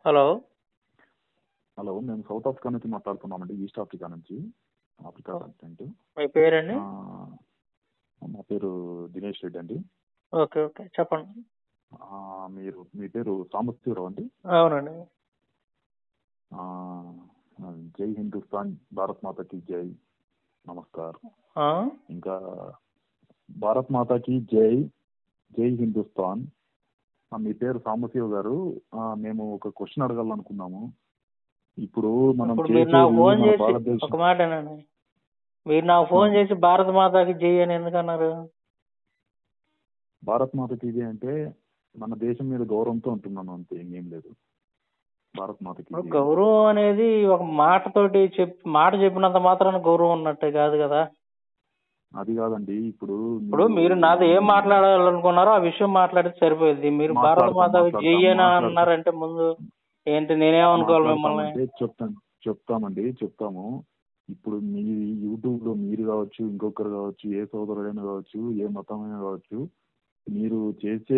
Hello hello మేము south Africa నుంచి మాట్లాడుతున్నామండి ఈస్ట్ ఆఫ్రికా నుంచి ఆఫ్రికా కంటెంట్ మీ పేరండి మా పేరు దినేష్ రెడ్డి అండి ఓకే ఓకే చెప్పండి ఆ, మీరు మీ పేరు సాంబశివరావు అండి అవునండి ఆ, జై హిందుస్థాన్ భారత్ మాతకి జై నమస్కార్ ఆ? ఇంకా భారత్ మాతకి జై జై హిందుస్థాన్ ఆ, మీ పేరు సాంబశివ గారు ఆ, మేము ఒక క్వశ్చన్ అడగాలనుకున్నాము ఇప్పుడు మనం ఇప్పుడు మీరు నాకు చేసేది ఫోన్ మన చేసి భారతదేశం ఒక మాట ఏనండి మీరు నాకు ఫోన్ చేసి భారత మాతాకి జై అని ఎందుకన్నారు భారత్ మాతకి ఇది అంటే మన దేశం మీద గౌరవంతో ఉంటున్నాను అంతే ఇంకేం లేదు భారత్ మాతకి ఇప్పుడు జై. గౌరవం అనేది ఒక మాటతోటి చెప్ మాట చెప్పినంత మాత్రాన గౌరవం ఉన్నట్టే కాదు కదా అది కాదండి ఇప్పుడు ఇప్పుడు మీరు నాతో ఏం మాట్లాడాలనుకున్నారో ఆ విషయం మాట్లాడితే సరిపోయింది మీరు భారత మాట్లాడతాం, మాతాకి జై అని మాట్లాడతాం. అన్నారంటే ముందు ఏంటి నేనేమనుకోవాలి మిమ్మల్ని మాట్లాడతామంటే చెప్తాను చెప్తామండి చెప్తాము ఇప్పుడు మీ యూట్యూబ్ లో మీరు కావచ్చు ఇంకొకరు కావచ్చు ఏ సోదరుడైనా కావచ్చు ఏ మతమైనా కావచ్చు మీరు చేసే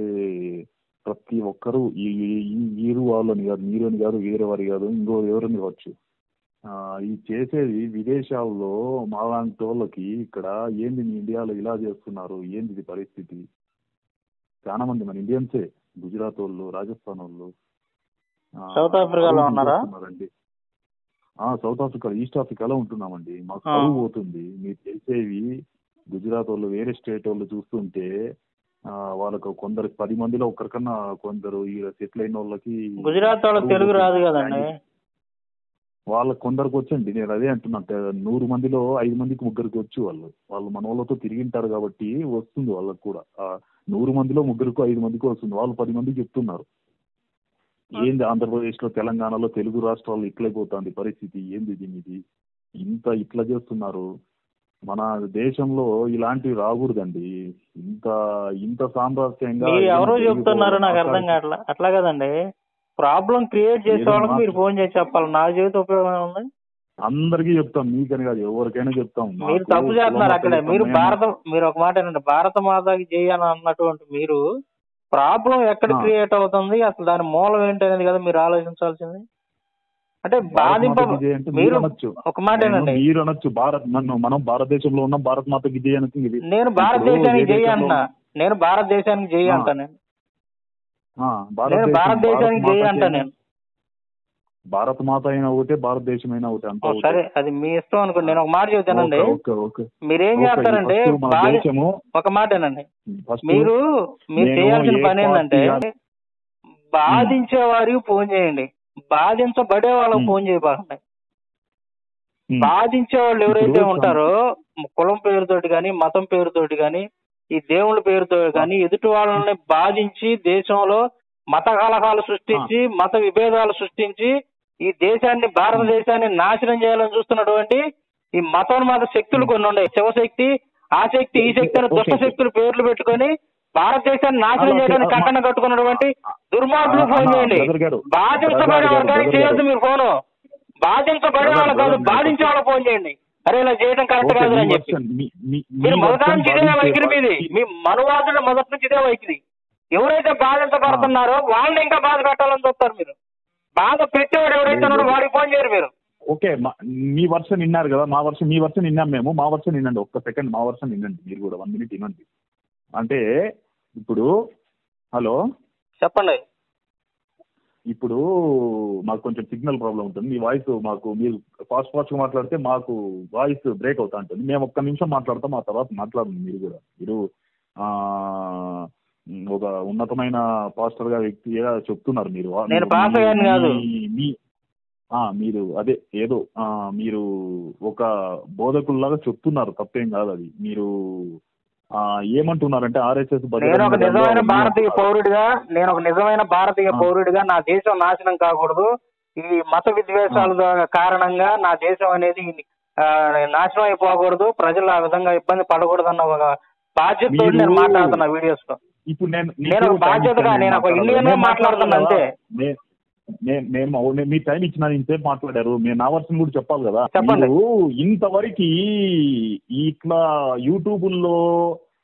ప్రతి ఒక్కరు ఈ ఈ- వీరు వాళ్ళని కాదు మీరు అని కాదు వేరే వారి కాదు ఇంకో ఎవరని కావచ్చు ఆ, ఈ చేసేది విదేశాల్లో మాలాంటి వాళ్ళకి ఇక్కడ ఏంది మీ ఇండియాలో ఇలా చేస్తున్నారు ఏంది ఇది పరిస్థితి చాలా మంది మన ఇండియన్సే గుజరాత్ వాళ్ళు రాజస్థాన్ వాళ్ళు ఆ, సౌత్ ఆఫ్రికాలో కరువు ఉన్నారా? తీసేస్తున్నారండి. ఆ సౌత్ ఆఫ్రికా ఈస్ట్ ఆఫ్రికాలో ఉంటున్నామండి మాకు ఆ. కరువు పోతుంది మీరు చేసేవి గుజరాత్ వాళ్ళు వేరే స్టేట్ వాళ్ళు చూస్తుంటే ఆ, వాళ్ళకు కొందరు పది మందిలో ఒకరికన్నా కొందరు ఈ సెటిల్ అయిన వాళ్ళకి గుజరాత్ వాళ్ళకి కరువు తెలుగు రాదు పోతుంది. కదండి వాళ్ళకి కొందరికి వచ్చండి నేను అదే అంటున్నా తె- నూరు మందిలో ఐదు మందికి ముగ్గురికి వచ్చు వాళ్ళు వాళ్ళు మన వాళ్ళతో తిరిగింటారు కాబట్టి వస్తుంది వాళ్ళకి కూడా ఆ నూరు మందిలో ముగ్గురికి ఐదు మందికి వస్తుంది వాళ్ళు పది మందికి చెప్తున్నారు ఏంది ఆంధ్రప్రదేశ్ లో తెలంగాణలో తెలుగు రాష్ట్రాల్లో ఇట్లయిపోతుంది పరిస్థితి ఏంది ఇది ఇది ఇంత ఇట్లా చేస్తున్నారు మన దేశంలో ఇలాంటివి రాకూడదండి ఇంత ఇంత సామరస్యంగా మీరు ఎవరో ఏం చెప్తున్నారు నాకు తెలియకపోవడం అర్థం కావట్లా అట్లా కదండి ప్రాబ్లం క్రియేట్ చేసే ఏదో వాళ్ళకి మా- మీరు ఫోన్ చేసి చెప్పాలి నా జీవిత ఉపయోగం ఉంది అందరికీ చెప్తాం మీకని కాదు ఎవరికైనా చెప్తాం మీరు మాకు తప్పు చేస్తున్నారు కులం అక్కడే మతం మీరు మేము- భారత మీరు ఒక మాట ఏంటంటే భారత మాతకి చేయని అన్నటువంటి మీరు ప్రాబ్లం ఎక్కడ ఆ. క్రియేట్ అవుతుంది అసలు దాని మూలం ఏంటి అనేది కదా మీరు ఆలోచించాల్సింది అంటే బాధింప భారత్ మాతకి జై అంటే మీరు మీరు అనొచ్చు ఒక మాట నేను ఏంటండి మీరు అనొచ్చు భారత్ నన్ను మనం భారతదేశంలో ఉన్న భారత్ మాతకి జై అనొచ్చు ఇది నేను ఇప్పుడు భారతదేశానికి ఏ జై దేశంలో- అంటున్నా నేను భారతదేశానికి జై ఆ. అంటా నేను ఆ, నేను భారతదేశం భారతదేశానికి భారత్ జై మాతకి అంటా నేను భారత మాత అయినా ఒకటే భారతదేశం అయినా ఒకటే అంత ఓ, సరే అది మీ ఇష్టం అనుకోండి నేను ఒక మాట చెబుతానండి ఓకే ఓకే మీరేం ఓకే, చేస్తారంటే ఫస్ట్ మన బాధ దేశము ఒక మాటేనండి ఫస్ట్ మీరు మీరు నేను చేయాల్సిన ఏ పని ఏంటంటే పార్టీ బాధించే వారికి ఫోన్ చేయండి బాధించబడే వాళ్ళకి మ్. ఫోన్ చేయబాకండి ఉమ్, బాధించే వాళ్ళు ఎవరైతే ఇప్పుడు ఉంటారో కులం పేరుతోటి కానీ మతం పేరుతోటి కానీ ఈ దేవుళ్ళ పేరుతో కానీ ఎదుటి వాళ్ళని బాధించి దేశంలో మత కలహాలు సృష్టించి మత విభేదాలు సృష్టించి ఈ దేశాన్ని భారతదేశాన్ని నాశనం చేయాలని చూస్తున్నటువంటి ఈ మతోన్మాద శక్తులు కొన్ని ఉన్నాయి శివశక్తి ఆ శక్తి ఈ శక్తి అనే దుష్ట ఓకే. శక్తులు పేర్లు పెట్టుకొని భారతదేశాన్ని నాశనం అలా- చేయడానికి అలా- కంకణం కట్టుకున్నటువంటి దుర్మార్గులు అలా- ఫోన్ అలా చేయండి బ్రదర్ గారు, బాధించబడే బ్రదర్ గారు, వాళ్ళకి బ్రదర్ చేయొద్దు గారు. మీరు ఫోను బాధించబడే బ్రదర్, వాళ్ళు కాదు బ్రదర్, బాధించే వాళ్ళకి ఫోన్ చేయండి అరే ఇలా చేయడం కరెక్ట్ ఓకే, కాదు మీ అని చెప్పి వర్షన్, మీ- మీ- మీ మీరు మొదటి వర్షన్ నుంచి ఇదే బాధించే వైఖరి మీది వారికి- మీ మనువాదుల మొదటి నుంచి ఇదే వైఖరి ఎవరైతే బాధించబడుతున్నారో వాళ్ళని ఇంకా బాధ పెట్టాలని చూస్తారు మీరు బాధ పెట్టేవాడు ఎవరైతే ఉన్నాడో వాడికి ఫోన్ చేయరు మీరు ఓకే మా- మీ వర్షన్ విన్నారు కదా మా వర్షన్ మీ వర్షన్ విన్నాం మేము మా వర్షన్ వినండి ఒక్క సెకండ్ మా వర్షన్ వినండి మీరు కూడా వన్ మినిట్ వినండి అంటే ఇప్పుడు హలో చెప్పండి ఇప్పుడు మాకు కొంచెం సిగ్నల్ ప్రాబ్లం ఉంటుంది మీ వాయిస్ మాకు మీరు ఫాస్ట్ ఫాస్ట్గా మాట్లాడితే మాకు వాయిస్ బ్రేక్ అవుతా ఉంటుంది మేము ఒక్క నిమిషం మాట్లాడతాం ఆ తర్వాత మాట్లాడండి మీరు కూడా మీరు ఆ, ఒక ఉన్నతమైన పాస్టర్ గా వ్యక్తిగా చెప్తున్నారు మీరు నేను పాస్టర్ గారిని కాదు. మీ- మీ- ఆ, మీరు అదే ఏదో ఆ, మీరు ఒక బోధకుల్లాగా చెప్తున్నారు తప్పేం కాదు అది మీరు ఆ, ఏమంటున్నారంటే ఆర్ఎస్ఎస్ నేను ఒక నిజమైన భారతీయ పౌరుడిగా నేను ఒక నిజమైన భారతీయ ఆ. పౌరుడిగా నా దేశం నాశనం కాకూడదు ఈ మత విద్వేషాల ద్వారా కారణంగా నా దేశం అనేది ఆ, నాశనం అయిపోకూడదు ప్రజలు ఆ విధంగా ఇబ్బంది పడకూడదు అన్న ఒక బాధ్యతతో మీరు- నేను మాట్లాడుతున్నా వీడియోస్ లో ఇప్పుడు నేను నేను ఒక బాధ్యతగా, నేను ఒక ఇండియన్ గా మాట్లాడుతున్నా అంతే. నే- నే- నేను మా- నేను మీ టైం ఇచ్చిన ఇంతసేపు మాట్లాడారు మీరు నా వర్షన్ కూడా చెప్పాలి కదా చెప్పండి. మీరు ఇంతవరకు ఇట్లా యూట్యూబుల్లో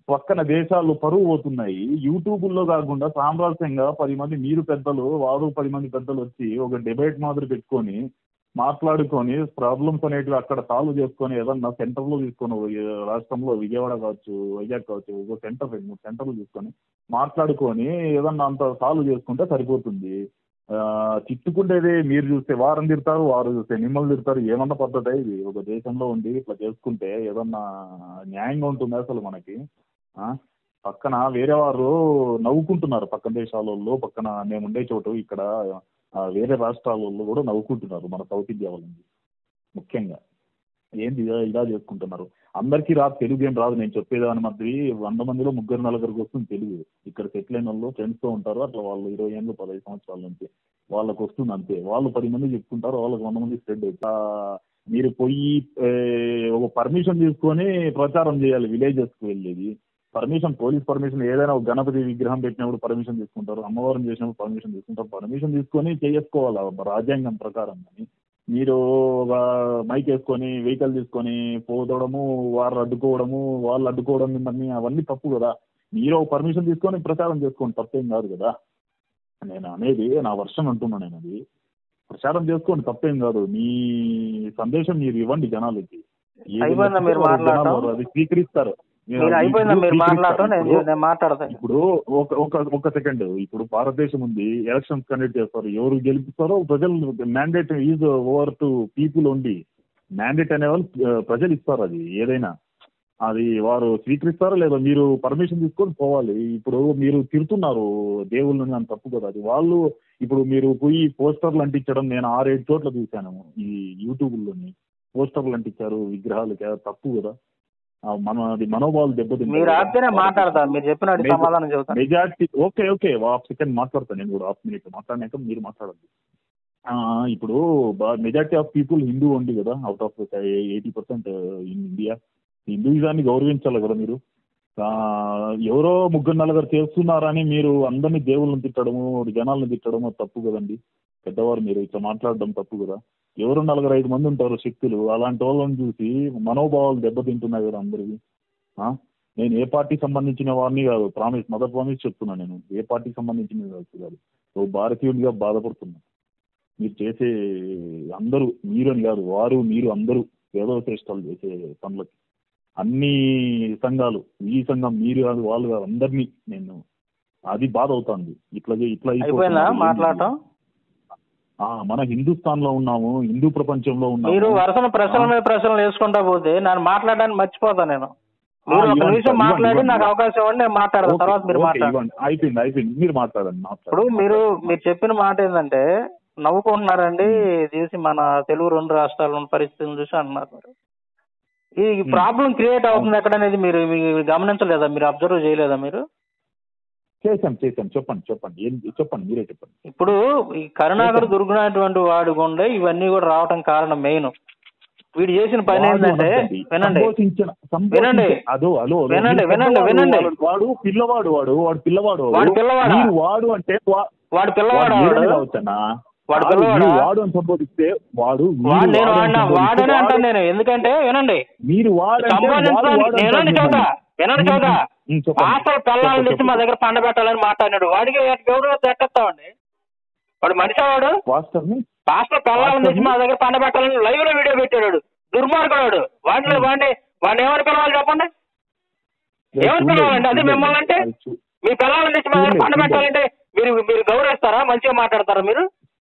పక్కన దేశాల్లో పరువు పోతున్నాయి యూట్యూబ్ లో కాకుండా సామరస్యంగా పది మంది మీరు పెద్దలు వారు పది మంది పెద్దలు వచ్చి ఒక డిబేట్ మాదిరి పెట్టుకొని మాట్లాడుకొని ప్రాబ్లమ్స్ అనేటివి అక్కడ సాల్వ్ చేసుకొని ఏదన్నా సెంటర్ లో తీసుకొని ఈ రాష్ట్రంలో విజయవాడ కావచ్చు వైజాగ్ కావచ్చు ఒక సెంటర్ రెండు మూడు సెంటర్లు తీసుకొని మాట్లాడుకొని ఏదన్నా అంత సాల్వ్ చేసుకుంటే సరిపోతుంది ఆ, తిట్టుకుంటేది మీరు చూస్తే వారం తిడతారు వారు చూస్తే మిమ్మల్ని తిడతారు ఏమన్నా పద్ధతి ఇది ఒక దేశంలో ఉండి ఇట్లా చేసుకుంటే ఏదన్నా న్యాయంగా ఉంటుంది అసలు మనకి ఆ? పక్కన వేరే వారు నవ్వుకుంటున్నారు పక్కన దేశాలలో పక్కన మేము ఉండే చోటు ఇక్కడ ఆ, వేరే రాష్ట్రాలలో కూడా నవ్వుకుంటున్నారు మన సౌత్ ఇండియా వాళ్ళని ముఖ్యంగా ఏంది ఇలా ఇలా చేసుకుంటున్నారు అందరికీ రాదు తెలుగు ఏం రాదు నేను చెప్పేదాని మధ్య వంద మందిలో ముగ్గురు నలుగురికి వస్తుంది తెలుగు ఇక్కడ సెటిల్ అయిన వాళ్ళు ఫ్రెండ్స్తో ఉంటారు అట్లా వాళ్ళు ఇరవై ఏళ్ళు పదహైదు సంవత్సరాల నుంచి వాళ్ళకి వస్తుంది అంతే వాళ్ళు పది మంది చెప్పుకుంటారు వాళ్ళకి వంద మంది స్ప్రెడ్ ఇట్లా మీరు పోయి ఏ, ఒక పర్మిషన్ తీసుకొని ప్రచారం చేయాలి విలేజెస్కి వెళ్ళేది పర్మిషన్ పోలీస్ పర్మిషన్ ఏదైనా ఒక గణపతి విగ్రహం పెట్టినప్పుడు పర్మిషన్ తీసుకుంటారు అమ్మవారిని చేసినప్పుడు పర్మిషన్ తీసుకుంటారు పర్మిషన్ తీసుకొని చేసుకోవాలి ఆ రాజ్యాంగం ప్రకారం కానీ మీరు ఒక మైక్ వేసుకొని వెహికల్ తీసుకొని పోదడము వాళ్ళు అడ్డుకోవడము వాళ్ళు అడ్డుకోవడం మిమ్మల్ని అవన్నీ తప్పు కదా మీరు ఒక పర్మిషన్ తీసుకొని ప్రచారం చేసుకోండి తప్పేం కాదు కదా నేను అనేది నా వర్షం అంటున్నా నేను అది ప్రచారం చేసుకోండి తప్పేం కాదు మీ సందేశం మీరు ఇవ్వండి జనాలకి ఏది అయిపోయిందా మీరు నచ్చితే మాట్లాడటం? జనాలు అది స్వీకరిస్తారు మీరు అయిపోయిందా మీరు స్వీకరిస్తారు. మాట్లాడటం నేను ఇప్పుడు- నేను మాట్లాడతాను ఇప్పుడు ఒక ఒక ఒక సెకండ్ ఇప్పుడు భారతదేశం ఉంది ఎలక్షన్స్ కండక్ట్ చేస్తారు ఎవరు గెలిపిస్తారో ప్రజలు mandate is over to people only mandate అనే వాళ్ళు ఆ, ప్రజలు ఇస్తారు అది ఏదైనా అది వారు స్వీకరిస్తారో లేదా మీరు పర్మిషన్ తీసుకొని పోవాలి ఇప్పుడు మీరు తిడుతున్నారు దేవుళ్ళని అని తప్పు కదా అది వాళ్ళు ఇప్పుడు మీరు పోయి పోస్టర్లు అంటించడం నేను ఆరేడు చోట్ల చూశాను ఈ యూట్యూబ్లోని పోస్టర్లు అంటించారు విగ్రహాలు తప్పు కదా ఆ, మన అది మనోభావాలు దెబ్బతింటాయి మీరు ఆపితేనే మాట్లాడతా మీరు చెప్పినట్టు Major- సమాధానం చెబుతాను majority okay okay half second మాట్లాడతాను నేను కూడా హాఫ్ మినిట్ మాట్లాడినాక మీరు మాట్లాడద్దు ఇప్పుడు మెజార్టీ ఆఫ్ పీపుల్ హిందూ ఉంది కదా out of eighty percent in India హిందూయిజాన్ని గౌరవించాలి కదా మీరు ఆ, ఎవరో ముగ్గురు నలుగురు చేస్తున్నారని మీరు అందరినీ దేవుళ్ళని తిట్టడము జనాలను తిట్టడము తప్పు కదండి పెద్దవారు మీరు ఇట్లా మాట్లాడడం తప్పు కదా ఎవరు నలుగురు ఐదు మంది ఉంటారు శక్తులు అలాంటి వాళ్ళని చూసి మనోభావాలు దెబ్బతింటున్నాయి కదా అందరివి ఆ? నేను ఏ పార్టీకి సంబంధించిన వారిని కాదు ప్రామిస్ మదర్ ప్రామిస్ చెప్తున్నా నేను ఏ పార్టీకి సంబంధించిన వ్యక్తి కాదు ఓ భారతీయుడిగా బాధపడుతున్నా మీరు చేసే అందరూ మీరని కాదు వారు మీరు అందరూ ఏదో శ్రేష్టాలు చేసే పనులకి అన్ని సంఘాలు ఈ సంఘం మీరు కాదు వాళ్ళు కాదు అందరినీ నేను అది బాధ అవుతుంది ఇట్లా చే- ఇట్లా అయిపోయిందా అయిపోతున్నారు. మాట్లాడటం ఆ, మన హిందుస్థాన్ లో ఉన్నాము హిందూ ప్రపంచంలో ఉన్నాము మీరు వరుసన ప్రశ్నల మీద ప్రశ్నలు వేసుకుంటా పోతే నన్ను మాట్లాడడానికి మర్చిపోతాను నేను మీరు ఒక ఇవ్వండి నిమిషం సార్, మాట్లాడి ఇవ్వండి, నాకు ఇవ్వండి. అవకాశం ఇవ్వండి నేను మాట్లాడతాను ఓకే, తర్వాత మీరు ఓకే, మాట్లాడండి ఇవ్వండి. అయిపోయింది అయిపోయింది మీరు మాట్లాడండి ఇప్పుడు మాట్లాడండి మీరు మీరు చెప్పిన మాట ఏంటంటే నవ్వుకుంటున్నారండి చూసి మన తెలుగు రెండు రాష్ట్రాల పరిస్థితిని చూసి అంటున్నారు మీరు. ఈ ప్రాబ్లం క్రియేట్ అవుతుంది ఎక్కడనేది మీరు మీరు గమనించలేదా మీరు అబ్జర్వ్ చేయలేదా మీరు చేశాం చేశాం చెప్పండి చెప్పండి ఏం చెప్పండి మీరే చెప్పండి ఇప్పుడు ఈ కరుణాకర్ దుర్గునటువంటి వాడి గుండె ఇవన్నీ కూడా రావటం కారణం మెయిన్ వీడు చేసిన పని వాడు ఏంటంటే అనొద్దండి. వినండి సంబోధించిన- సంబోధించిన- వినండి. అదో అలో అలో. వినండి, మీరు వినండి, పెద్దవాడు, వినండి. వాడు- వాడు పిల్లవాడు వాడు వాడు పిల్లవాడు వాడు పిల్లవాడా? మీరు వాడు అంటే వా- వాడు పిల్లవాడు వాడు వాడు ఏదైనా కావచ్చన్నా వాడు వాడు పిల్లవాడా? మీరు వాడు అని సంబోధిస్తే వాడు మీరు వాడు నేను వాడు అని వాడినా సంబోధిస్తే వాడనే వాడు- అంటాను నేను ఎందుకంటే వినండి మీరు వాడు అంటే వాడు సంబోధించడానికి వాడు నేను అంటారు చోట మిమ్మల్ని. వినండి చోట ఉమ్, చెప్పండి. ఆశలు పిల్లల్ని చెప్పండి, తెచ్చి మా చెప్పండి. దగ్గర పండబెట్టాలని మాట్లాడినాడు వాడికి ఎవరు తెట్టేస్తామండి వాడు మనిషి వాడు పాస్టర్ని పాస్టర్ పిల్లల్ని తెచ్చి మా దగ్గర పండబెట్టాలని లైవ్ లో వీడియో పెట్టాడు వాడు. దుర్మార్గుడు వాడు వాడిని వాడిని వాడిని ఏమని పిలవాలి చెప్పండి ఏమని పిలవాలండి అది మిమ్మల్ని అంటే అది చూ- మీ పిల్లల్ని తెచ్చి మా దగ్గర చూడలేదు, పండబెట్టాలంటే మీరు మీరు గౌరవిస్తారా మంచిగా మాట్లాడతారా మీరు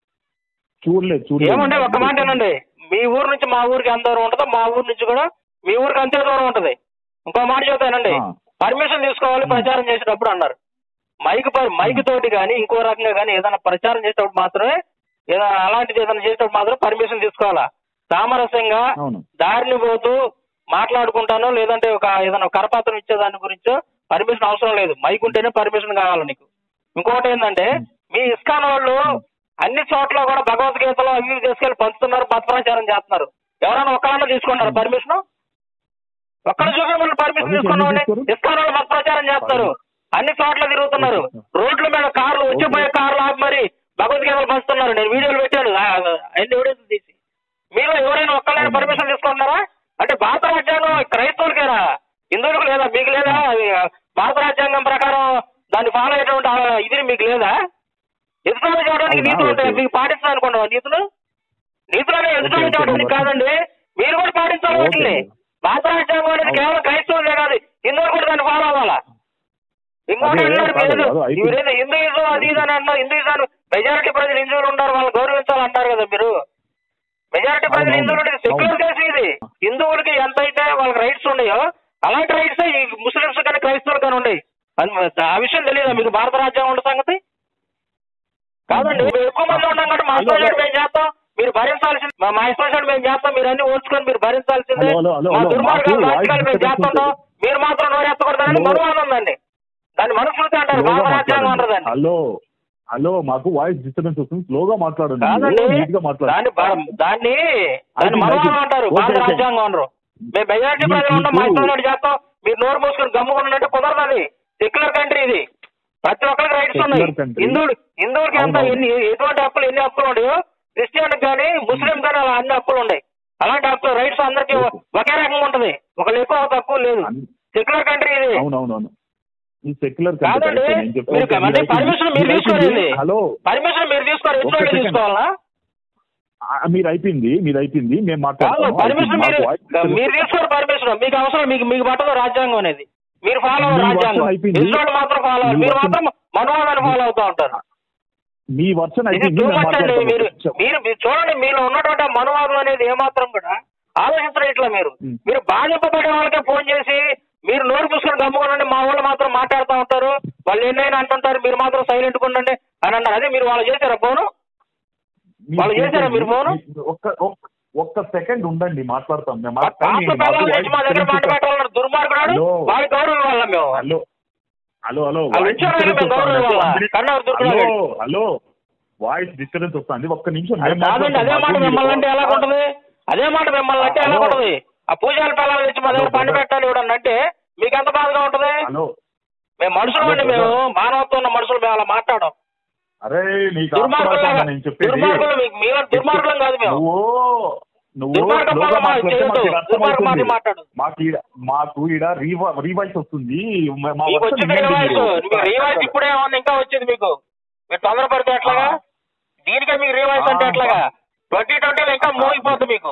చూడలేదు చూడలేదు ఏమంటే ఒక్క మాట ఏనండి మీ ఊరు నుంచి మా ఊరికి ఎంత దూరం ఉంటుందో మా ఊరు నుంచి కూడా మీ ఊరికి అంతే దూరం ఉంటది ఇంకో మాట చెబుతానండి ఆ. పర్మిషన్ తీసుకోవాలి ప్రచారం చేసేటప్పుడు అన్నారు మైక్ ప- మైక్ తోటి కానీ ఇంకో రకంగా కానీ ఏదైనా ప్రచారం చేసేటప్పుడు మాత్రమే ఏదైనా అలాంటిది ఏదైనా చేసేటప్పుడు మాత్రం పర్మిషన్ తీసుకోవాలా సామరస్యంగా అవును దారిని పోతూ మాట్లాడుకుంటానో లేదంటే ఒక ఏదైనా కరపాత్రం ఇచ్చే దాని గురించో పర్మిషన్ అవసరం లేదు మైక్ ఉంటేనే పర్మిషన్ కావాలి నీకు ఇంకోటి ఏంటంటే మీ ఇస్కాన్ వాళ్ళు అన్ని చోట్ల కూడా భగవద్గీతలో అవి ఇవి తీసుకెళ్లి పంచుతున్నారు మత ప్రచారం చేస్తున్నారు ఎవరైనా ఒక్కరైనా తీసుకున్నారు పర్మిషన్ ఒక్కడ చూపించమని పర్మిషన్ Permission తీసుకున్నామని ఎందుకు తీసుకోరు? ఇస్కాన్ వాళ్ళు మత ప్రచారం చేస్తారు అన్ని చోట్ల తిరుగుతున్నారు రోడ్ల మీద కార్లు వచ్చిపోయే కార్లు ఆపి మరి భగవద్గీతలు పంచుతున్నారు నేను వీడియోలు పెట్టాను ఆ, అన్ని ఎవిడెన్స్ తీసి మీరు ఎవరైనా ఒక్కరైనా పర్మిషన్ తీసుకుంటున్నారా అంటే భారత రాజ్యాంగం క్రైస్తవులకేనా హిందువులకు లేదా మీకు లేదా అది నీతులు ఉంటాయి ఓకే. మీకు పాటించాలి అనుకున్నావా నీతులు నీతులు అనేవి ఎదుటి ఓకే, ఓకే, వాళ్ళకి ఓకే. కాదండి మీరు కూడా పాటించాలి ఓకే. వాటిని భారత రాజ్యాంగం అనేది ఓకే. కేవలం క్రైస్తవులే కాదు హిందువులు కూడా దాన్ని ఫాలో అవ్వాలా ఇంకోటి అదే, అన్నారు కాదు, మీరు అదో అయిపోయింది. మీరేదో హిందూయిజం అది ఇది అని అన్నారు హిందూయిజం మెజారిటీ ప్రజలు హిందువులు ఉన్నారు వాళ్ళు గౌరవించాలంటారు కదా మీరు మెజారిటీ ప్రజలు అవును, హిందువులు అవును. సెక్యులర్ దేశం ఇది హిందువులకి ఎంత అయితే వాళ్ళకి రైట్స్ ఉన్నాయో అలాంటి రైట్స్ ఈ ముస్లింస్ కానీ క్రైస్తవులు కానీ ఉన్నాయి అన్- ఆ విషయం తెలియదా మీకు భారత రాజ్యాంగం ఉన్న సంగతి కాదండి మేము ఎక్కువ మంది ఉన్నాం కాబట్టి మా ఇష్టం వచ్చినట్టు మేము చేస్తాం మీరు భరించాల్సింది మా మా ఇష్టం వచ్చినట్టు మేము చేస్తాం మీరు అన్ని ఓర్చుకొని మీరు భరించాల్సిందే హలో, హలో, హలో, మా హలో, దుర్మార్గాలు మాకు రాజకీయాలు మేము వాయిస్ చేస్తుంటాం మీరు మాత్రం నోరెత్తకూడదని హలో. మనువాదం ఉందండి దాన్ని మనుషులతో అంటారు స్లోగా భారత రాజ్యాంగం మాట్లాడండి. అంటారు దాన్ని హలో హలో మాకు వాయిస్ డిస్టర్బెన్స్ వస్తుంది స్లోగా మాట్లాడండి కాదండి నీట్ గా దాన్ని మాట్లాడండి బ- దాన్ని దాన్ని అయితే, మనువాదం అయితే. అంటారు ఓకే, భారత ఓకే. రాజ్యాంగం అనరు మేము మెజారిటీ మీకు- ప్రజలు ఉన్నాం మా మీకు- ఇష్టం ఉన్నట్టు చేస్తాం మీరు నోరు మూసుకొని గమ్ముకున్నట్టు కుదరదు అది సెక్యులర్ కంట్రీ ఇది ప్రతి ఒక్కరికి రైట్స్ ఉన్నాయి Secular country. హిందువులు హిందువులకి ఎంత అవునవును. ఎన్ని ఎటువంటి హక్కులు ఎన్ని హక్కులు ఉన్నాయో క్రిస్టియన్ కానీ ముస్లిం కానీ అలా అన్ని హక్కులు ఉన్నాయి అలాంటి హక్కులు రైట్స్ అందరికీ ఓకే. ఒకే రకంగా ఉంటది ఒకళ్ళు ఎక్కువ ఒక తక్కువ లేదు అన్ని- సెక్యులర్ కంట్రీ ఇది అవునవునవును ఈ సెక్యులర్ కాదండి మీరు అంటే పర్మిషన్ మీరు తీసుకోలేదు హలో పర్మిషన్ మీరు తీసుకోవాలి ఒక్క ఎటువంటి second. తీసుకోవాలా ఆ, మీరు అయిపోయింది మీరు అయిపోయింది మేము కాదు మాట్లాడతాము పర్మిషన్ మాకు మీరు వాయిస్ మీరు తీసుకోరు పర్మిషన్ మీకు అవసరం మీకు మీకు పట్టదు రాజ్యాంగం అనేది మీరు ఫాలో మీ అవ్వరు వర్షన్ రాజ్యాంగం అయిపోయింది. ఇస్రాయల్ మాత్రం ఫాలో అవ్వాలి మీ మీరు వర్షన్- మాత్రం మనవాదాన్ని ఫాలో అవుతూ ఉంటారు మీ వర్షన్ ఇది అయిపోయింది టూ మేము మచ్ అండి మాట్లాడతాము. మీరు మీరు మీరు చూడండి మీలో ఉన్నటువంటి ఆ మనవాదం అనేది ఏమాత్రం కూడా ఆలోచించడం ఇట్లా మీరు ఉం. మీరు బాధింపబడే వాళ్ళకే ఫోన్ చేసి మీరు నోరు పూసుకొని గమ్ముకోనండి మా వాళ్ళు మాత్రం మాట్లాడుతూ ఉంటారు వాళ్ళు ఎన్నైనా అంటుంటారు మీరు మాత్రం సైలెంట్ ఉండండి అని అన్నారు అదే మీరు వాళ్ళు చేశారా ఫోను మీరు వాళ్ళు చేశారా మీరు ఫోను? ఒక్క ఒక్క- ఒక్క సెకండ్ ఉండండి మాట్లాడతాం మేము పాత పిల్లల నుంచి మా దగ్గర మాట పెట్టాలన్నారు దుర్మార్గుడు హలో. వాడి గౌరవం వల్ల మేము హలో హలో హలో వాళ్ళు ఇచ్చారు కదా మేము గౌరవం ఇవ్వాలా? కన్నారు దుర్గుణాలు. హలో హలో వాయిస్ డిస్టర్బెన్స్ వస్తుంది ఒక్క నిమిషం అది మేము కాదండి అదే మాట మాట్లాడతాం. మిమ్మల్ని అంటే ఎలా ఉంటది అదే మాట మిమ్మల్ని అంటే ఎలా హలో. ఉంటది ఆ పూజాల పిల్లలు తెచ్చి మా దగ్గర హలో, పండు బ్రదర్. పెట్టాలి ఇవ్వడం అంటే మీకు ఎంత బాధగా ఉంటది హలో మేము మనుషులు హలో, అండి మేము బ్రదర్. మానవత్వం ఉన్న మనుషులు మేము అలా మాట్లాడం అరే నీకు దుర్మార్గులు అర్థమవుతుందా నేను చెప్పేది దుర్మార్గులు మీకు మీరు దుర్మార్గులం కాదు మేము నువ్వు నువ్వు దుర్మార్గం స్లోగా వల్ల మాకు మాట్లాడితే చేయొద్దు. మాకు ఇది దుర్మార్గం అర్థమవుతుంది. మాటలు మాట్లాడు. మాకు ఈడ మాకు ఈడ రీవా రీవాయిస్ వస్తుంది మా- మా మీకు వర్షన్ వచ్చింది వినండి రివాయిస్ మీరు. మీకు రివాయిస్ ఇప్పుడే ఉంది ఇంకా వచ్చింది మీకు మీరు తొందరపడితే ఎట్లాగా ఆ. దీనికే మీకు రివాయిస్ అంటే ఆ, ఎట్లాగా ట్వంటీ ట్వంటీలో ఇంకా ఆ. మోగిపోతుంది మీకు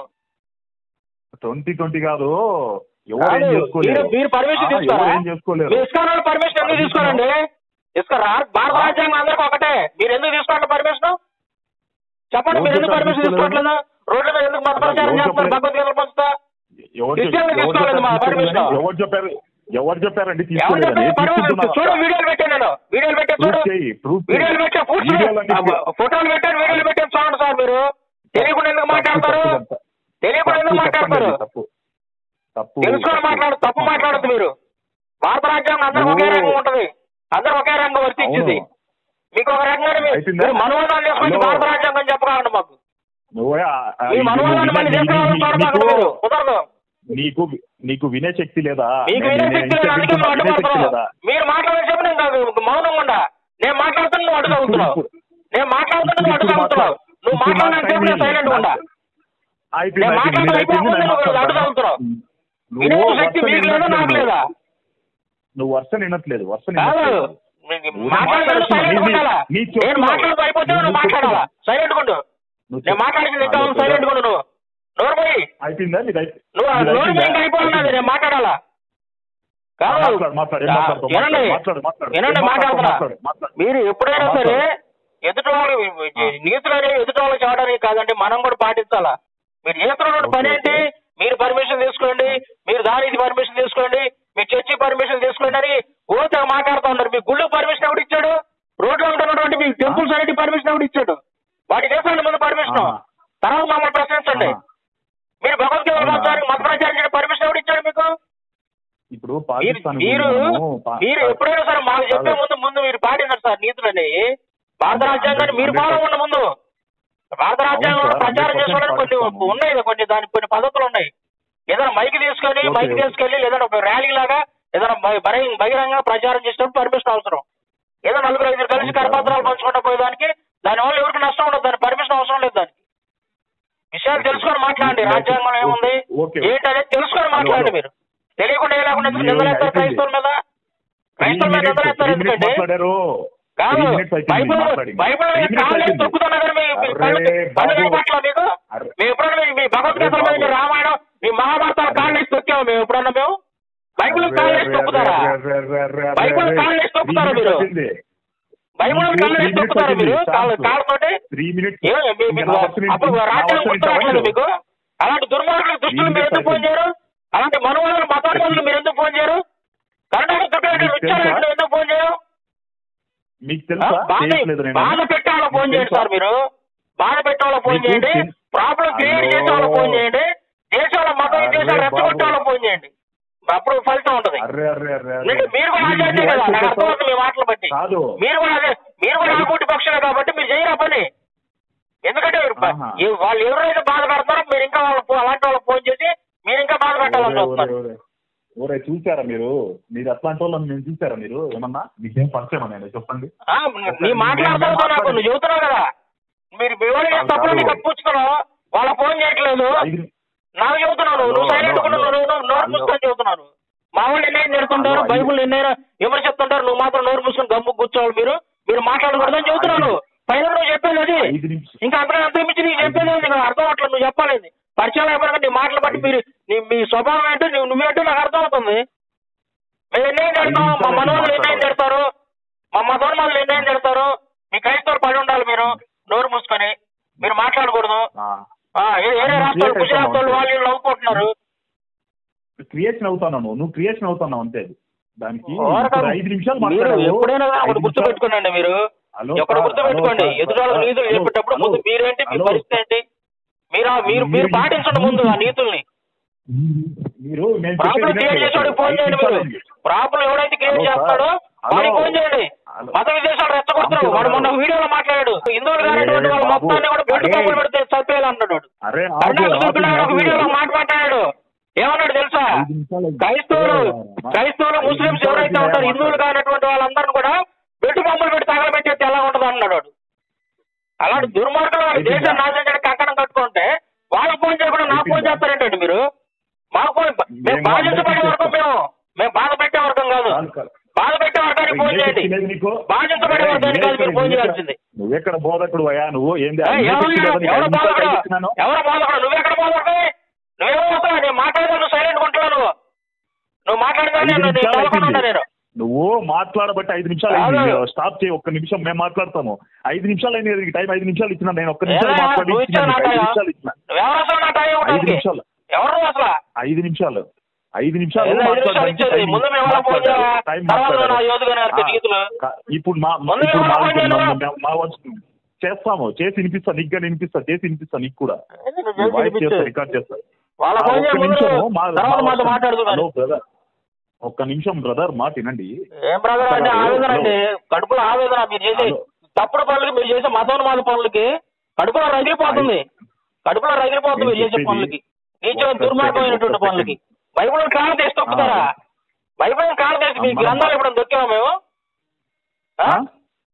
ట్వంటీ ట్వంటీ కాదు ఎవరు ఏం కాదు, చేసుకోలేరు మీరు- మీరు పర్మిషన్ ఆ, తీసుకోరా ఎవరు ఏం చేసుకోలేరు మీరు ఇస్కాన్ వాళ్ళు పర్మిషన్ ఎందుకు తీసుకోరండి ఇసుక రా- భారత ఆ. రాజ్యాంగం అందరికి ఒకటే మీరు ఎందుకు తీసుకోండి పర్మిషన్ చెప్పండి ఎవరు మీరు ఎందుకు చెప్పారు పర్మిషన్ తీసుకోలేదు? తీసుకోవట్లేదు రోడ్ల మీద ఎందుకు మత ప్రచారం ఎవరు చేస్తున్నారు చెప్పలేదు? భగవద్గీతలు పంచుతా ఎవరు క్రిస్టియన్లు చెప్పారు? ఎవరు తీసుకోలేదు మా చెప్పారు? పర్మిషన్. ఎవరు చెప్పారు ఎవరు చెప్పారండి ఎవరు తీసుకోలేదని చెప్పారు పర్మిషన్ తీసుకుంటున్నావా? చూడు వీడియోలు పెట్టాను నేను వీడియోలు పెట్టాను చూడు ప్రూఫ్ చేయి ప్రూఫ్ చేయి. వీడియోలు పెట్టా పూర్తి వీడియోలన్నీ ఫోటోలు పెట్టాను వీడియోలు పెట్టాను చూడండి సార్ మీరు తెలియకుండా ఎందుకు మాట్లాడతారు తప్పు, తప్పు, తప్పు. తెలియకుండా ఎందుకు తప్పు, మాట్లాడతారు తప్పండి, తప్పు తప్పు తెలుసుకొని తప్పు. మాట్లాడు తప్పు మాట్లాడద్దు మీరు భారత రాజ్యాంగం అందరికి ఒకే నువ్వు- రంగం ఉంటది అందరికి ఒకే రంగం వర్తించింది అవును. మీకు ఒక రకంగానే మీ- అయిపోయిందా? మీరు మనోదాన్ని తీసుకొచ్చి హలో. భారత రాజ్యాంగం చెప్పకండి మాకు నువ్వే ఆ- ఆ- మీ ఇది మనోదాన్ని నువ్వు మళ్ళీ వినే- తీసుకురావాలని నీ- చూడమాకండి నీకు- మీరు కుదరదు నీకు నీకు వినే శక్తి లేదా మీకు నేను- వినే నేను శక్తి లేదు ఎంత అందుకే వింటున్నా, నువ్వు వినే శక్తి అడ్డుపడుతున్నావు లేదా మీరు మాట్లాడే చెప్పు నేను కాదు మౌనంగా ఉండా నేను మాట్లాడుతున్నా నువ్వు అడ్డు తగ్గుతున్నావు ఇప్పుడు- నేను మాట్లాడుతున్నా నువ్వు అడ్డు ఇప్పుడు తగ్గుతున్నావు నువ్వు ఇప్పుడు మాట్లాడినంతసేపు నేను సైలెంట్ ఉండా అయిపోయింది, నేను అయిపోయింది, మాట్లాడడం అయిపోయింది, అయిపోయింది, నేను నువ్వు అడ్డు మాట్లాడతాను. తగ్గుతున్నావు నువ్వు వినే శక్తి వర్షం మీకు లేదా నాకు వినట్లేదు. లేదా నువ్వు వర్షం వినట్లేదు వర్షం కాదు వినట్లేదు. మాట్లాడలేదు సైలెంట్ నీ- ఉండాలా నీ నేను చెప్తున్నావు. మాట్లాడుతూ అయిపోతే నువ్వు నువ్వు మాట్లాడాలా సైలెంట్ ఉండు నువ్వు నేను మాట్లాడింది ఇంకా చెప్తున్నావు. సైలెంట్ ఉండు నువ్వు నోరు పోయి అయిపోయిందా నీది అయి- నువ్వు నీది నోరు అయిపోయిందా? పోయి అయిపోతున్నది నేను మాట్లాడాలా కాదు మాట్లాడు, మాట్లాడు, ఏం ఆ, మాట్లాడతావు? వినండి మాట్లాడు, మాట్లాడు. వినండి ఏం మాట్లాడతావు? మాట్లాడుతున్నా మాట్లాడు, మాట్లాడు. మీరు ఎప్పుడైనా మాట్లాడు. సరే ఎదుటి వాళ్ళు నీతులు అనేవి ఎదుటి వాళ్ళు చేయడానికి కాదండి మనం కూడా పాటించాలా మీరు చేస్తున్న ఓకే, పని ఏంటి ఓకే. మీరు పర్మిషన్ తీసుకోండి మీరు దానికి పర్మిషన్ తీసుకోండి మీ చర్చి పర్మిషన్ తీసుకోండి అని ఓతే మాట్లాడుతూ ఉన్నారు మీ గుళ్ళు పర్మిషన్ ఎవడు ఇచ్చాడు రోడ్లో ఉంటున్నటువంటి మీ టెంపుల్స్ అన్నిటి పర్మిషన్ ఎవడు ఇచ్చాడు వాటికి తీసుకోండి ముందు పర్మిషన్ ఆ. తర్వాత మమ్మల్ని ప్రశ్నించండి ఆ. మీరు భగవద్గీత అవునా? పంచడానికి మత ప్రచారం చేయడం పర్మిషన్ ఎవడు ఇచ్చాడు మీకు ఇప్పుడు మీరు పాకిస్తాన్ మీరు మనము పా- మీరు ఎప్పుడైనా సరే మాకు చెప్పే కాదు. ముందు ముందు మీరు పాటించారు సార్ నీతులని భారత రాజ్యాంగాన్ని మీరు ఫాలో ఉన్న ముందు భారత రాజ్యాంగంలో సార్, ప్రచారం 100% చేసుకోవడానికి కొన్ని పాటిస్తాము. ఉన్నాయి కొన్ని దానికి కొన్ని పద్ధతులు ఉన్నాయి ఏదైనా మైక్ తీసుకొని ఓకే, మైక్ ఓకే. తీసుకెళ్లి లేదా ఒక ర్యాలీ లాగా ఏదైనా బహి- బహిరంగ- బహిరంగ ప్రచారం చేసినప్పుడు పర్మిషన్ అవసరం ఏదో నలుగురు ఐదు కలిసి అవును సార్, కరపత్రాలు అవును సార్. పంచుకుంటూ పోయేదానికి దాని వల్ల ఎవరికి నష్టం ఉండదు దాని పర్మిషన్ అవసరం లేదు దానికి విషయాలు ఓకే. తెలుసుకొని మాట్లాడండి ఓకే. రాజ్యాంగంలో ఏముంది ఓకే. ఏంటనేది తెలుసుకొని హలో, మాట్లాడండి హలో. మీరు తెలియకుండా ఏ లేకుండా మీరు నిందలేస్తారు అయిపోయింది. క్రైస్తవుల మీద త్రీ క్రైస్తవుల మీద మినిట్స్ నిందలేస్తారు త్రీ మినిట్స్ ఎందుకండి మాట్లాడారు కాదు Three minutes అయిపోయింది బైబిల్ మాట్లాడి. బైబిల్ Three minutes కాళ్ళు అయిపోయింది. తొక్కుతున్నా కానీ మీ- మీ అరే కళ్ళు కళ్ళు బాబు. కనపట్లా మీకు అరే. మేము ఎప్పుడన్నా మీ- మీ భగవద్గీతల మీద మీ రామాయణం మీ మహాభారతాల కాళ్ళు వేసి తొక్కాము మేము ఎప్పుడన్నా మేము బైబిల్ కాళ్ళు వేసి తొక్కుతారా బైబిల్ కాళ్ళు వేసి తొక్కుతారా మీరు? బైబిల్ కాళ్ళు వేసి తొక్కుతారా మీరు కాళ్ళు కాళ్ళతోటి త్రీ మినిట్స్ ఏ, మీ- మీకు అప్పుడు రాజ్యం గుర్తురావట్లేదు మీకు అలాంటి దుర్మార్గులు దుష్టులు మీరు ఎందుకు ఫోన్ చేయరు అలాంటి మనవాళ్ళు మతాన్ని మీరు ఎందుకు ఫోన్ చేయరు కర్ణాటక చుట్టూ రుచాలు ఎందుకు ఫోన్ చేయరు మీకు ఆ? తెలుసా బాధ చేయట్లేదు నేను బాధ పెట్టే వాళ్ళకి ఫోన్ చేయండి సార్ మీరు బాధ పెట్టే వాళ్ళకి ఫోన్ మీకు చేయండి తెల్- ప్రాబ్లం క్రియేట్ చేసే వాళ్ళకి ఫోన్ చేయండి దేశాల మతం అరే దేశాలు బాబు. రెచ్చగొట్టే వాళ్ళకి ఫోన్ చేయండి అప్పుడు ఫలితం ఉంటది అర్రే అర్రే అర్రే అర్రే. ఎందుకంటే మీరు కూడా మీ- ఆచార్య మీ కదా వాయిస్ నాకు చెప్పేస్తావు? అర్థమవుతుంది మీ మాటలు బట్టి కాదు మీరు కూడా అదే మీరు కూడా ఆకూటి పక్షులే కాబట్టి మీరు చేయరా పని ఎందుకంటే మీరు ప- ఆహా. ఏ- వాళ్ళు ఎవరైతే బాధపడతారో మీరు ఇంకా వాళ్ళ అలాంటి వాళ్ళకి ఫోన్ చేసి మీరు ఇంకా బాధ పెట్టాలని ఓరే, చూస్తున్నారు ఓరే, ఓరే. ఓరే చూసారా మీరు మీరు అట్లాంటి వాళ్ళని నేను చూసారా మీరు ఏమన్నా మీకేం పరిచయం నేను చెప్పండి ఆ, నీ మాట్లాడుతున్నావు నాకు నువ్వు చెబుతున్నావు కదా మీరు మీ వాళ్ళు కాదు, తప్పులని కాదు. కప్పుచ్చుకున్నావు వాళ్ళ ఫోన్ చేయట్లేదు ఐదు- నాకు చెబుతున్నాను నువ్వు హలో, సైలెంట్ హలో, నువ్వు హలో. నువ్వు నోరు మూసుకొని చెబుతున్నాను మా వాళ్ళు ఎన్నైనా తిడుతుంటారు హలో, బైబుల్ ఎన్నైనా విమర్శిస్తుంటారు నువ్వు మాత్రం నోరు మూసుకొని గమ్ము కూర్చోవాలి మీరు మీరు మాట్లాడకూడదని చెబుతున్నాను పైన నువ్వు చెప్పేది అది ఐదు నిమిషం ఇంకా అంతగా అంత మించి నీకు చెప్పేది ఏంది? నాకు అర్థం అవట్లేదు నువ్వు చెప్పాలి పరిచయం లేకపోయినా నీ మాటలు బట్టి మీరు నీ మీ స్వభావం ఏంటో నువ్వు నువ్వేంటో నాకు అర్థం అవుతుంది మేము ఎన్నేం తిడతాం మా మనవాళ్ళు ఎన్నేం తిడతారు మా మతోన్మాలు ఎన్నేం తిడతారు మీ క్రైస్తవులు పడి ఉండాలి మీరు నోరు మూసుకొని మీరు మాట్లాడకూడదు ఆ. ఆ, ఏ- వేరే రాష్ట్రాలు గుజరాత్ వాళ్ళు వాళ్ళు వీళ్ళు నవ్వుకుంటున్నారు క్రియేషన్ అవుతాను నువ్వు క్రియేషన్ అవుతున్నావు అంతే అది. దానికి ఓరక ఇప్పుడు ఐదు నిమిషాలు మీరు మాట్లాడావు. ఎప్పుడైనా కానీ ఒకటి ఐదు గుర్తు నిమిషాలు- పెట్టుకోండి మీరు హలో ఎక్కడ సార్, గుర్తు పెట్టుకోండి హలో ఎదుటి వాళ్ళకి సార్, నీతులు హలో, చెప్పేటప్పుడు ముందు హలో, మీరేంటి మీ హలో. పరిస్థితి ఏంటి మీరు ఆ- మీరు మీరు మీరు- పాటించండి ముందు ఆ నీతుల్ని మీరు నేను ప్రాబ్లం చెప్పేది క్రియేట్ వినండి. చేసేవాడికి ఫోన్ ఐదు చేయండి మీరు నిమిషాలు అయింది. ప్రాబ్లం ఎవడైతే క్రియేట్ హలో సార్. చేస్తాడో హలో. వాడికి ఫోన్ చేయండి హలో. మత విదేశాలు రెచ్చగొడుతున్నాడు వాడు మొన్న వీడియోలో మాట్లాడాడు హిందువులు కానటువంటి వాళ్ళ బాబు. మొత్తాన్ని కూడా బెల్ట్ అరే. కప్పులు పెడితే చంపేయాలన్నాడు అరే ఆగు, కర్ణాటక ఆగు, దుర్గుడు ఒక ఆగు. వీడియోలో మాట మాట్లాడాడు ఏమన్నాడు తెలుసా ఐదు నిమిషాలు అయింది. క్రైస్తవులు మా- క్రైస్తవులు ఐదు ముస్లింస్ నిమిషాలు ఎవరైతే అయింది, ఉంటారో మాట్లాడు. హిందువులు కానటువంటి వాళ్ళందరిని కూడా బెట్టు బొమ్మలు పెట్టి తగలబెట్టేస్తే ఎలా ఉంటుంది అన్నాడు వాడు. అలాంటి దుర్మార్గులు వాళ్ళ అయితే దేశాన్ని నాశనం చేయడానికి కంకణం కట్టుకుంటే వాళ్ళకి ఫోన్ చేయకుండా నాకు ఫోన్ చేస్తారేంటండి మీరు మాకు ఫోన్ మేము మేము బాధించబడే అందరికీ వర్గం మేము మేము బాధ పెట్టే వర్గం కాదు కాదు, కాదు. బాధ పెట్టే వర్గానికి ఫోన్ ఏం చేయండి చెప్తున్నది నీకు? బాధించబడే వర్గానికి కాదు మీరు ఫోన్ చేయాల్సింది నువ్వెక్కడ బోధకుడు అయ్యా నువ్వు ఏంది ఏ, ఏం ఎవరు చెప్తున్నావు? నీకు ఎవరు ఐదు నిమిషాలు బాధపడు టైం ఇచ్చినాను. ఎవరు బాధపడు నువ్వెక్కడ బాధపడతావు నువ్వేమో వస్తావు నేను మాట్లాడదా నువ్వు సైలెంట్ కొంటున్నావు నువ్వు నువ్వు మాట్లాడదా ఐదు నేను నేను నిమిషాలు చదవకుండా ఉన్నా అయిపోయింది. నేను నువ్వు మాట్లాడబట్టి ఐదు నిమిషాలు అయింది కాదు. స్టాప్ చేయి ఒక్క నిమిషం మేము మాట్లాడతాము ఐదు నిమిషాలు అయింది నీకు టైం ఐదు నిమిషాలు ఇచ్చిన నేను ఒక్క నిమిషం ఏరా, మాట్లాడి నువ్వు ఇచ్చిన ఇచ్చావు నీకు ఐదు నాటా? నిమిషాలు ఇచ్చిన ఎవరు అసలు నా టైం ఐదు ఇవ్వడానికి? నిమిషాలు ఎవరు నువ్వు అసలు ఐదు నిమిషాలు ఐదు నిమిషాలు ఏదో ఐదు నిమిషాలు మాట్లాడడానికి ఇచ్చేది టైం ముందు మేము ఎవరో ఫోన్ మాట్లాడాలి. చేయాలా? టైం తర్వాత మాట్లాడాలి. నా యోధుగా గారు ఆ, గీతులు క- ఇప్పుడు మా ముందు ఇప్పుడు ఎవరో మా- ఫోన్ చేయాలా? మా- మా వంతు చేస్తాము చేసి వినిపిస్తా నీకు కానీ వినిపిస్తా చేసి వినిపిస్తా నీకు కూడా నువ్వు నీ వాయిస్ చేసి చేస్తా వినిపించు. రికార్డ్ చేస్తా వాళ్ళ ఆ, ఫోన్ ఒక్క చేయ ముందు నిమిషము మా- తర్వాత మా మాట వర్షం. మాట్లాడుతూ కానీ. హలో బ్రదర్ ఒక్క నిమిషం బ్రదర్ మాట వినండి ఏం బ్రదర్ అంటే హలో, ఆవేదన హలో. అండి కడుపులో ఆవేదన మీరు చేసే హలో. తప్పుడు పనులకి మీరు చేసే మతోన్మాద పనులకి కడుపులో రగిలిపోతుంది కడుపులో రగిలిపోతుంది మీరు చేసే చెప్పేది పనులకి నీచమైన ఒక్క దుర్మార్గమైనటువంటి సెకండ్, పనులకి బైబిల్ కాలు తీసి తొక్కుతారా ఆ. బైబిల్ కాలు తీసి మీ మనం- గ్రంథాలు ఇప్పుడు దొక్కామా మేము ఆ? ఆ?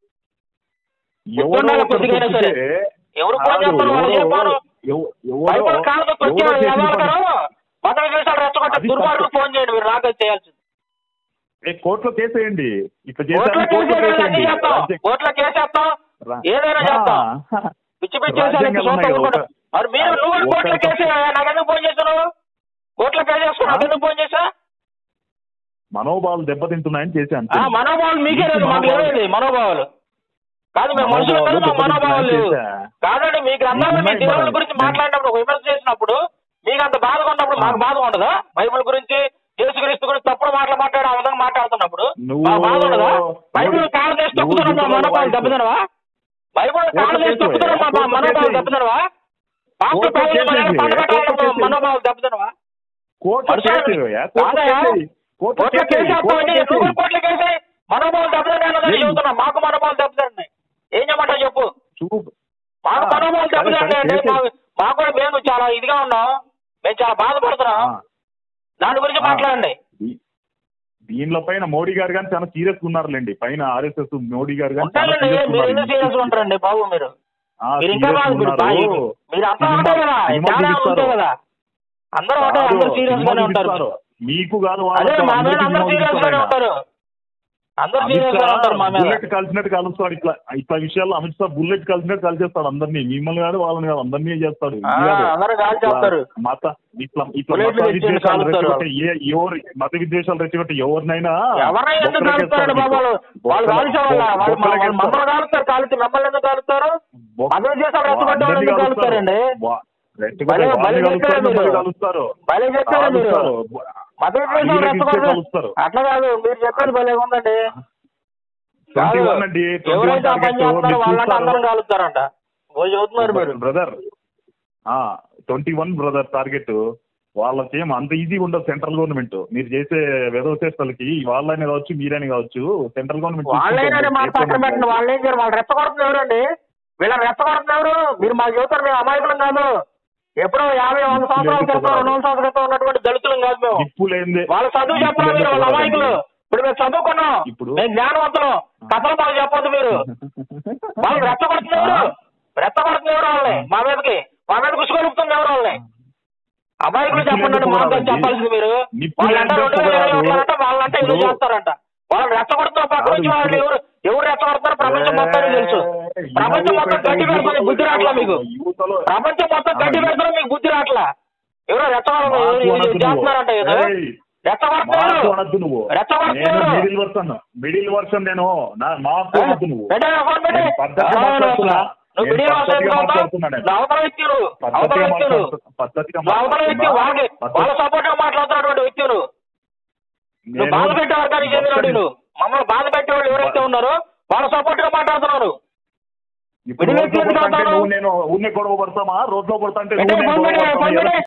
ఎవరో గుర్తుండాలి ఒకరు కొద్దిగైనా సరే. తొక్కితే ఎవరు ఫోన్ కాదు, చేస్తారు వాళ్ళు ఎవరో- ఏం పోను ఎవ- ఎవరో- బైబిల్ కాలుతో ఎవరో తొక్కారు చేసిన ఎవరు పని- మత విదేశాలు రెచ్చగొట్టే అది దుర్మార్గులు తప్పు. ఫోన్ చేయండి మీరు నాకు చేయాల్సింది ఏ కోర్టులో కేసేయండి ఇట్లా కోర్టులో చేశారని కోర్టులో కేసేయాలి అన్నీ కేసేయండి చేస్తాం రాజ్యం- కోర్టులో కేసేస్తాం రా- ఏదైనా ఆ, చేస్తాం పిచ్చి పిచ్చి చేసేయాలి రాజ్యాంగంలో సొంత ఉన్నాయి ఊరుకోవడం. ఒక- మరి మీరు నువ్వు ఒక- కోర్టులో కేసు నాకెందుకు ఫోన్ చేశాను కోర్టులో కేసు చేస్తాను ఆ? నాకెందుకు ఫోన్ చేశా మనోభావాలు దెబ్బతింటున్నాయని చేశాను ఆ, మనోభావాలు మీకే లేదు మాకు మనోభావాలు- లేదు మనోభావాలు కాదు మేము మనుషులు కదా మాకు మనోభావాలు మనోభావాలు లేవు చేశా. కాదండి మీ గ్రంథాలు మీ ఉన్నాయి దేవుని మరి. గురించి మాట్లాడినప్పుడు ఒక విమర్శ చేసినప్పుడు మీకు అంత బాధగా ఉన్నప్పుడు మాకు బాధ ఉండదా బైబిల్ గురించి యేసుక్రీస్తు గురించి తప్పుడు మాటలు మాట్లాడే ఆ విధంగా మాట్లాడుతున్నప్పుడు నువ్వు- మాకు బాధ ఉండదా బైబిల్ నువ్వు- కాళ్ళు చేసి నువ్వు తొక్కుతున్నాం మా దిగుబడి మనోభావాలు వాయిస్. దెబ్బతినవా బైబిల్ కాళ్ళు చేసి కేసు తొక్కుతున్నాం మా కోర్టులో మనోభావాలు కేసు. దెబ్బతినవా పాస్టర్ కోర్టులో పావులు కేసు మన ఏంటి? పంట కోర్టులో పెట్టాలి కేసు. మనోభావాలు దెబ్బతినవా కోర్టులో మనుషులు- కేసు ఇవ్వయ్యా, కోర్టులో కాదయ్యా. కేసు ఇవ్వు. కోర్టులో కోర్టులో కేసు ఇవ్వు, కేసేస్తామండి కోర్టులో నువ్వు కేసు కోర్టులో కేసే మనోభావాలు దెబ్బతిన్నాయి అన్నదని లేదు. చెబుతున్నా మాకు మనోభావాలు దెబ్బతిన్నాయి ఏం చేయమంటావు చెప్పు చూపు మాకు ఆ, మనోభావాలు సరే, దెబ్బతిన్నాయి సరే, అంటే కేసు. మాకు మాకు కూడా మేము చాలా ఇదిగా ఉన్నాం మేము చాలా బాధపడుతున్నాం ఆ, దాని గురించి ఆ. మాట్లాడండి దీ- దీనిలో పైన మోడీ గారు కానీ చాలా సీరియస్ ఉన్నారులేండి పైన ఆర్ఎస్ఎస్ మోడీ గారు కానీ చాలా ఉంటారండి serious మీరు ఉన్నారు. ఎందుకు సీరియస్ ఉంటారండి బాబు మీరు ఆ, మీరు ఇంకా serious బాగా మీరు ఉన్నారు. బాగా- మీరు అంతా సినిమా- ఉంటాయి కదా సినిమా చాలా చూపిస్తారు. ఉంటాయి కదా అందరూ ఉంటారు కాదు, అందరూ సీరియస్ సినిమా గానే ఉంటారు చూపిస్తారు. మీకు కాదు అదే వాళ్ళకు మా మీద అందరికీ అందరూ సినిమా సీరియస్ గానే చూపిస్తారు ఆయన. ఉంటారు అందరూ అమిత్ సీరియస్ షా గా ఉంటారు మా మీద బుల్లెట్ కలిసినట్టు కలుస్తాడు ఇట్లా ఇట్లా విషయాల్లో అమిత్ షా బుల్లెట్ కలిసినట్టు కలిసేస్తాడు అందరినీ మిమ్మల్ని కాదు వాళ్ళని కాదు అందరినీ చేస్తాడు ఆ, ఇది కాదు. అందరూ కాల్ ఇట్లా చేస్తారు మత ఇట్లా ఇట్లా బుల్లెట్లు మత తెచ్చి విద్వేషాలు కాలుస్తారు రెచ్చగొట్టే ఏ ఎవరు మత విద్వేషాలు రెచ్చగొట్టే ఎవరినైనా ఎవరైనా ఎందుకు బొక్కలకి కాలుస్తారండి వేస్తారు బాబు వాళ్ళు వాళ్ళు బొక్కలకి- కాల్చే వాళ్ళ వాళ్ళు బొక్కలకి వాళ్ళు మమ్మల్ని కాలుస్తారు కాలుతూ మిమ్మల్ని ఎందుకు కాలుస్తారు బొక్క- మత విద్వేషాలు రెచ్చగొట్టే వాళ్ళు అందరినీ ఎందుకు కలుస్తారు. కాలుస్తారండి వా- రెచ్చగొట్టే భలే- వాళ్ళని భలే కలుస్తారు, చెప్పారు మిమ్మల్ని మీరు. కలుస్తారు భలే చెప్పారు మీరు కలుస్తారు. మత విద్వేషాలు వీళ్ళకి ఇచ్చే రెచ్చగొట్టే కలుస్తారు అట్లా కాదు మీరు చెప్పేది భలే ఉందండి ట్వంటీ కాదు. వన్ అండి ట్వంటీ వన్ ఎవరైతే ఆ పని చేస్తున్నారో వాళ్ళంటే అందరం కాలుస్తారంట పోయి చదువుతున్నారు మీరు brother twenty one brother target వాళ్ళకి ఏం అంత ఈజీ ఉండదు సెంట్రల్ గవర్నమెంట్ మీరు చేసే వెదవ చేష్టలకి వాళ్ళైనా కావచ్చు మీరైనా కావచ్చు సెంట్రల్ గవర్నమెంట్ వాళ్ళైనా మాట పక్కన పెట్టండి వాళ్ళు ఏం చేయరు వాళ్ళు రెచ్చగొడుతున్నారు ఎవరండి వీళ్ళని రెచ్చగొడుతున్నారు మీరు మాకు చెబుతారు మేము అమాయకులం కాదు ఎప్పుడో యాభై వంద సంవత్సరాల క్రితం రెండు వందల సంవత్సరాల క్రితం ఉన్నటువంటి దళితులం కాదు మేము నిప్పులేందే వాళ్ళ చదువు చెప్పరా మీరు వాళ్ళ అమాయకులు ఇప్పుడు మేము చదువుకున్నాం ఇప్పుడు- మేము జ్ఞానవంతులం కథలు మాకు చెప్పొద్దు మీరు వాళ్ళు రెచ్చగొడుతున్నారు రెచ్చగొడుతున్నారు వాళ్ళని మా మీదకి మా మీద కుసుకొలుపుతుంది ఎవరు వాళ్ళని అమాయకులు చెప్పండి మా మీద చెప్పాల్సింది మీరు నిప్పులు వాళ్ళంటే ఏంటో రెండు వేల ఇరవై పొగరాదు. ఒకటి అంటే వాళ్ళంటే ఇది ఇప్పుడు- చేస్తారంట వాళ్ళు రెచ్చగొడుతున్న పక్క నుంచి వాళ్ళు ఎవరు ఎవరు రెచ్చగొడుతున్నారు ప్రపంచం మొత్తానికి తెలుసు ప్రపంచం మొత్తం గడ్డి పెడుతుంది బుద్ధి రావట్లా మీకు యువతలో ప్రపంచం మొత్తం గడ్డి పెడుతున్నా మీకు బుద్ధి రావట్లా ఎవరో రెచ్చగొడ మాకు అనొద్దు నువ్వు. చేస్తున్నారంట ఏదో ఏయ్, రెచ్చగొడుతున్నారు మాకు అనొద్దు నువ్వు రెచ్చగొడుతున్నారు. నేను మిడిల్ వర్షన్ మిడిల్ వర్షన్ నేను నా మాకు అనొద్దు నువ్వు పెట్టే ఫోన్ పెట్టే. నేను పద్ధతిగా అవును, మాట్లాడుతున్నా. నువ్వు నేను వీడియో పద్ధతిగా మాట్లాడుతున్నావు మాట్లాడుతున్నా నేను. నువ్వు అవతల వ్యక్తి నువ్వు అవతల పద్ధతిగా వ్యక్తి నువ్వు మాట్లాడుతున్నా పద్ధతిగా నువ్వు అవతల వ్యక్తి వాళ్ళకి మాట్లాడుతున్నా. వాళ్ళ సపోర్ట్ గా మాట్లాడుతున్నటువంటి వ్యక్తి నువ్వు నువ్వు నేను- బాధ పెట్టే వర్గానికి చెందినవాడు నువ్వు మమ్మల్ని బాధ పెట్టే వాళ్ళు ఎవరైతే ఉన్నారో వాళ్ళ సపోర్ట్ గా మాట్లాడుతున్నారు ఇప్పుడు మిడిల్ రోడ్లో వ్యక్తి పడతా అంటే ఎందుకు నువ్వు నేను ఊరినే గొడవ పడతామా రోడ్లో పడతా అంటే పెట్టే నువ్వు నేను ఫోన్ గొడవ పెట్టే పడతామా? ఫోన్ పెట్టే